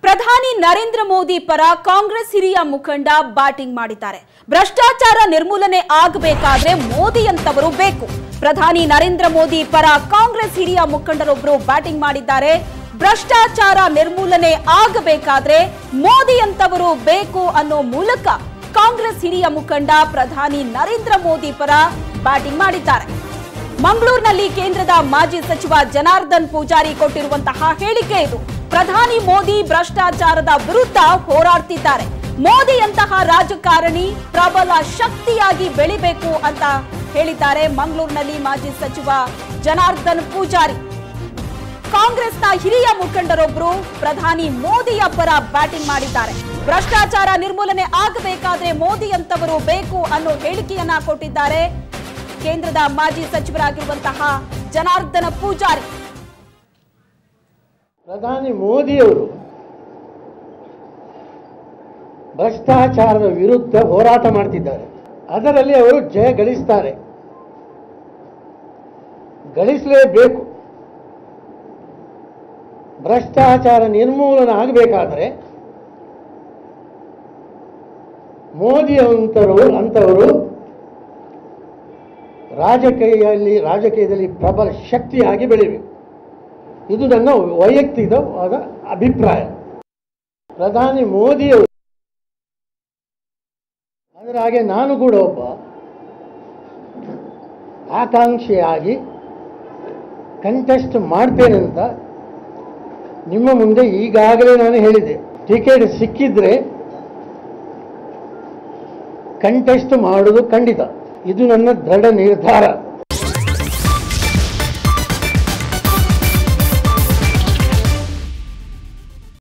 ಪ್ರಧಾನಿ ನರೇಂದ್ರ ಮೋದಿ ಪರ ಕಾಂಗ್ರೆಸ್ ಹಿರಿಯ ಮುಖಂಡ ಬ್ಯಾಟಿಂಗ್ ಮಾಡಿದ್ದಾರೆ ಭ್ರಷ್ಟಾಚಾರ ನಿರ್ಮೂಲನೆ ಆಗಬೇಕಾದ್ರೆ ಮೋದಿಯಂತವರು ಬೇಕು ಪ್ರಧಾನಿ ನರೇಂದ್ರ ಮೋದಿ ಪರ ಕಾಂಗ್ರೆಸ್ ಹಿರಿಯ ಮುಖಂಡರೊಬ್ಬರು ಬ್ಯಾಟಿಂಗ್ ಮಾಡಿದ್ದಾರೆ ಭ್ರಷ್ಟಾಚಾರ ನಿರ್ಮೂಲನೆ ಆಗಬೇಕಾದ್ರೆ ಮೋದಿಯಂತವರು ಬೇಕು ಅನ್ನೋ ಮೂಲಕ ಕಾಂಗ್ರೆಸ್ ಹಿರಿಯ ಮುಖಂಡ ಪ್ರಧಾನಿ ನರೇಂದ್ರ ಮೋದಿ ಪರ ಬ್ಯಾಟಿಂಗ್ ಮಾಡಿದ್ದಾರೆ ಮಂಗಳೂರಿನಲ್ಲಿ ಕೇಂದ್ರದ ಮಾಜಿ ಸಚಿವ ಜನಾರ್ದನ್ ಪೂಜಾರಿ ಕೊಟ್ಟಿರುವಂತಹ ಹೇಳಿಕೆ ಇದು ಪ್ರಧಾನಿ ಮೋದಿ ಭ್ರಷ್ಟಾಚಾರದ ವಿರುದ್ಧ ಹೋರಾಡ್ತಿದ್ದಾರೆ ಮೋದಿಯಂತಹ ರಾಜಕಾರಣಿ ಪ್ರಬಲ ಶಕ್ತಿಯಾಗಿ ಬೆಳಿಬೇಕು ಅಂತ ಹೇಳಿದ್ದಾರೆ ಮಂಗಳೂರಿನಲ್ಲಿ ಮಾಜಿ ಸಚಿವ ಜನಾರ್ದನ್ ಪೂಜಾರಿ ಕಾಂಗ್ರೆಸ್ನ ಹಿರಿಯ ಮುಖಂಡರೊಬ್ಬರು ಪ್ರಧಾನಿ ಮೋದಿಯ ಪರ ಬ್ಯಾಟಿಂಗ್ ಮಾಡಿದ್ದಾರೆ ಭ್ರಷ್ಟಾಚಾರ ನಿರ್ಮೂಲನೆ ಆಗಬೇಕಾದ್ರೆ ಮೋದಿಯಂತವರು ಬೇಕು ಅನ್ನೋ ಹೇಳಿಕೆಯನ್ನ ಕೊಟ್ಟಿದ್ದಾರೆ ಕೇಂದ್ರದ ಮಾಜಿ ಸಚಿವರಾಗಿರುವಂತಹ ಜನಾರ್ದನ ಪೂಜಾರಿ ಪ್ರಧಾನಿ ಮೋದಿಯವರು ಭ್ರಷ್ಟಾಚಾರದ ವಿರುದ್ಧ ಹೋರಾಟ ಮಾಡ್ತಿದ್ದಾರೆ ಅದರಲ್ಲಿ ಅವರು ಜಯ ಗಳಿಸ್ತಾರೆ ಗಳಿಸಲೇಬೇಕು ಭ್ರಷ್ಟಾಚಾರ ನಿರ್ಮೂಲನೆ ಆಗಬೇಕಾದ್ರೆ ಮೋದಿ ಅಂತರು ಅಂತವರು ರಾಜಕೀಯಲ್ಲಿ ರಾಜಕೀಯದಲ್ಲಿ ಪ್ರಬಲ ಶಕ್ತಿಯಾಗಿ ಬೆಳಿಬೇಕು ಇದು ನನ್ನ ವೈಯಕ್ತಿಕವಾದ ಅಭಿಪ್ರಾಯ ಪ್ರಧಾನಿ ಮೋದಿಯವರು ಅದರ ಹಾಗೆ ನಾನು ಕೂಡ ಒಬ್ಬ ಆಕಾಂಕ್ಷಿಯಾಗಿ ಕಂಟೆಸ್ಟ್ ಮಾಡ್ತೇನೆ ಅಂತ ನಿಮ್ಮ ಮುಂದೆ ಈಗಾಗಲೇ ನಾನು ಹೇಳಿದೆ ಟಿಕೆಟ್ ಸಿಕ್ಕಿದ್ರೆ ಕಂಟೆಸ್ಟ್ ಮಾಡುವುದು ಖಂಡಿತ ಇದು ನನ್ನ ದೃಢ ನಿರ್ಧಾರ